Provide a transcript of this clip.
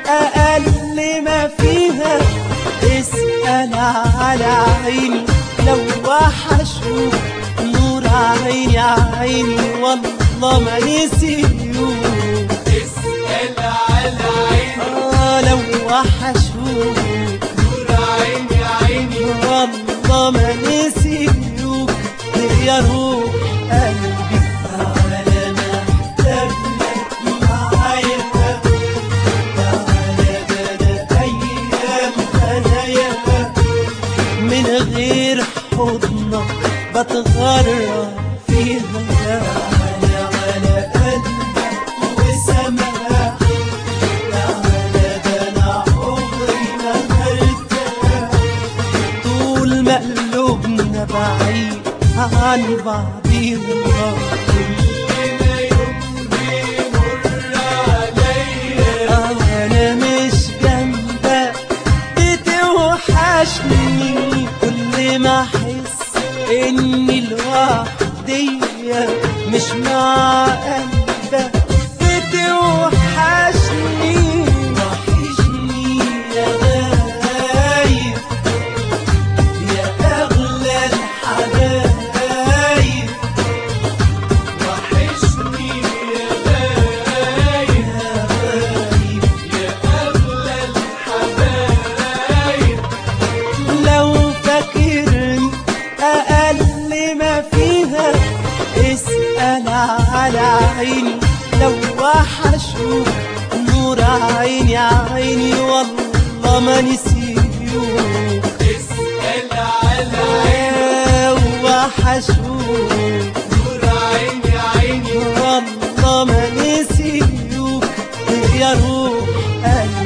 أقل ما فيها اسأل على عيني لو وحشوك نور عيني عيني والله ما نسيوك اسأل على عيني آه لو وحشوك نور عيني عيني والله ما نسيوك يا روح قلبي تعالى ما تبنك معايا تعالى بدا أيام هنايا من غير حضنك بتغرب فيها تعالى على قلبك وسماح تعالى ده أنا عمري ما مرتاح طول ما قلوبنا بعيد عن بعضينا كلنا يوم بيمر عليا أنا مش جنبك بتوحشني كل ما أحس إني لوحدية مش مع قلبك بتوحشني وحشني يا غايب يا أغلى الحبايب وحشني يا غايب يا غايب يا أغلى الحبايب لو فاكرني أقل ما فيها اسأل على عيني لو وحشوك نور عيني عيني والله ما نسيوك اسأل على عيني لو وحشوك نور عيني عيني والله ما نسيوك يا روح قلبي